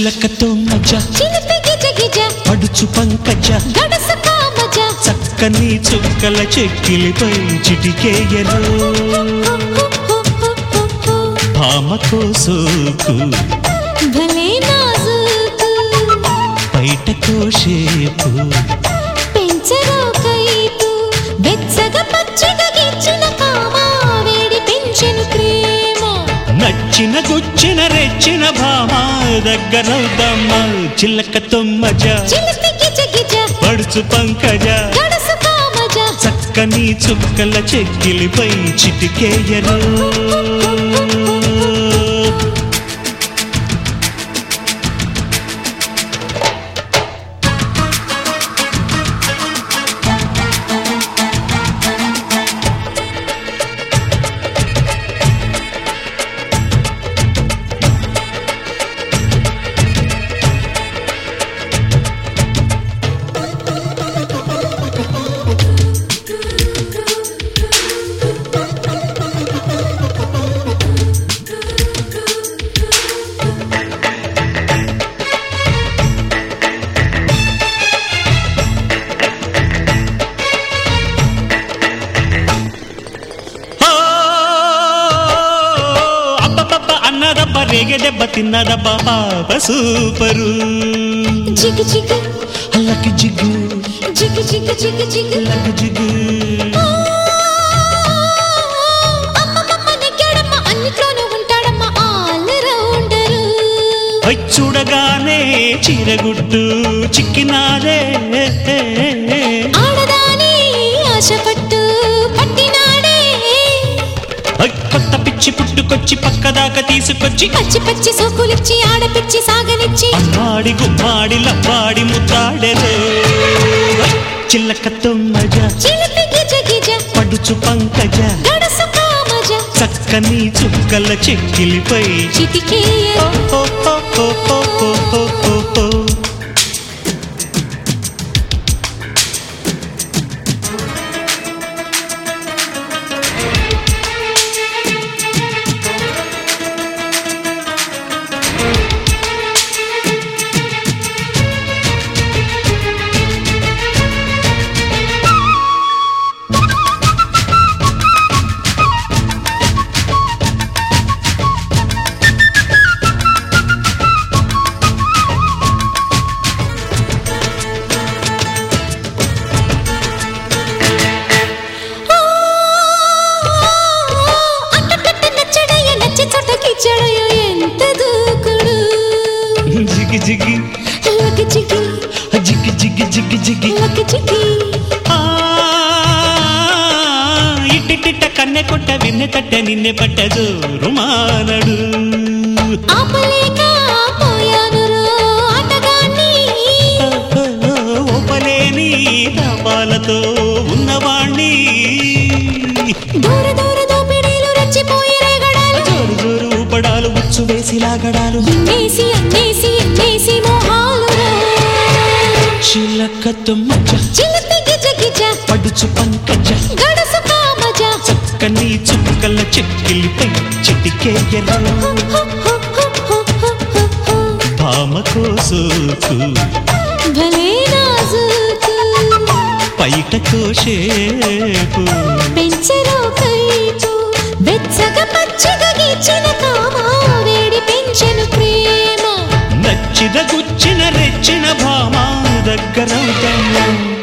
చిలకతో మజ చిలిపి గిజ గిజ పడుచు పంకజ గడస కామజ చక్కని చుక్కల చెక్కిలిపై చిటికేయను భామకో సోకు భలే నాజుకు బయటకో షేపు పెంచరో కైపు వెచ్చగా పచ్చిగా గిచ్చిన కామ వేడి పెంచెను ప్రేమ నచ్చిన గుచ్చిన రెచ్చిన భామ దగ్గరవుదమ్మ చిలకతో మజ చిలిపి గిజ గిజ పడుచు పంకజ గడస కామజ చక్కని చుక్కల చెక్కిలిపై చిటికేయను ఓ, అబ్బబ్బబ్బ అన్నదబ్బ రేగె దెబ్బ తిన్నదబ్బ పాప సూపరు జిగ్ జిగ్ అల్లకి జిగ్గు జిగ్ జిగ్ జిగ్ జిగ్ అల్లకి జిగ్గు అమ్మమ్మ నెగ్గాడమ్మ అన్నిట్లోనూ ఉంటాడమ్మ ఆల్ రౌండరు ఐ చూడగానే చీరగుట్టు చిక్కినాదే ఆడదాని ఆశపట్టు పట్టినాడే ఐ కొత్త పిచ్చి పుట్టుకొచ్చి పక్కదాకా తీసుకొచ్చి పచ్చి పచ్చి సోకులిచ్చి ఆడపిచ్చి సాగనిచ్చి అమ్మాడి గుమ్మాడి లవ్వాడి ముద్దాడెరే ఐ చిల్లకతో మజ చిలిపి గిజ గిజ పడుచు పంకజ గడసు కామజ చక్కని చుక్కల చెక్కిలిపై చిటికేయ ఓ, ఓ, ఓ, ఓ, ఓ, ఓ, ఓ, ఓ. అట్టట్ట నచ్చడయ్య నచ్చి చోట కిచ్చడయ్య ఎంత దూకుడు జిగి జిగి లకి చికి జిగి జిగి జిగి జిగి లకి చికి ఆ, ఇట్టిట్టిట్ట కన్నె కొట్ట వెన్నె తట్ట నిన్నె పట్ట జోరు మానడు ఆపలేక పోయాను రో ఆటగాన్ని ఓపలేని దాపాలతో ఉన్నవాణ్ణి దూర దూర దోపిడీలు రెచ్చిపోయి రేగడాలు జోరు జోరు ఊపడాలు ఉచ్చు వేసి లాగడాలు ఎన్నేసి అన్నేసి ఎన్నేసి మోహాలు రో. చిలకతో మజ చిలిపి గిజ గిజ పడుచు పంకజ గడసు కామజ చక్కని చుక్కల చెక్కిలిపై చిటికేయలు భామకో సోకు భలే నాజుకు పైటకో షేపు పెంచరో కైపు వెచ్చగా పచ్చిగా గీచిన కామ వేడి పెంచెను ప్రేమ నచ్చిన గుచ్చిన రెచ్చిన భామ దగ్గరవుతాను